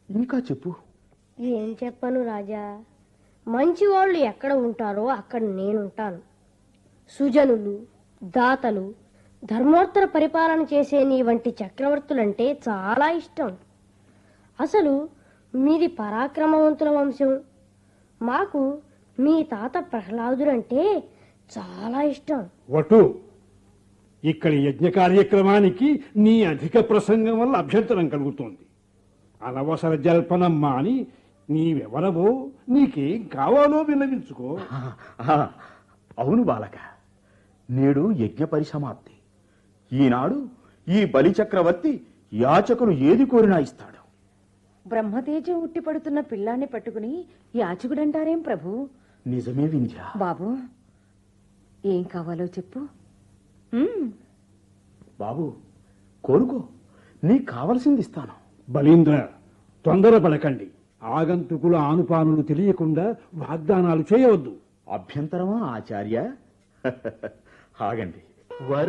ఇంకా చెప్పు ఏం చెప్పను రాజా మంచి వాళ్ళు ఎక్కడ ఉంటారో అక్కడ నేనుంటాను సుజనులు దాతలు ధర్మోత్తర పరిపాలన చేసే నీ వంటి చక్రవర్తులంటే చాలా ఇష్టం అసలు మీది పరాక్రమవంతుల వంశం మాకు మీ తాత ప్రహ్లాదుడంటే చాలా ఇష్టం వటు ఇక్కడి యజ్ఞ కార్యక్రమానికి నీ అధిక ప్రసంగం వల్ల అభ్యంతరం కలుగుతోంది అనవసర జల్పనం మాని నీవెవరవో నీకేం కావాలో విన్నవించుకో ఆ, ఆ, అవును బాలక నేడు యజ్ఞ పరిసమాప్తి ఈనాడు ఈ బలి చక్రవర్తి యాచకులు ఏది కోరినా ఇస్తాడు బ్రహ్మతేజం ఉట్టి పడుతున్న పిల్లాన్ని పట్టుకుని యాచకుడంటారేం ప్రభు నిజమే వింధ్య బాబు ఏం కావాలో చెప్పు ఉమ్, బాబు కోరుకో నీకు కావలసింది ఇస్తాను బలీంద్ర తొందరపడకండి ఆగంతుకుల ఆనుపానులు తెలియకుండా వాగ్దానాలు చేయవద్దు అభ్యంతరమా ఆచార్య ఆగండి వర్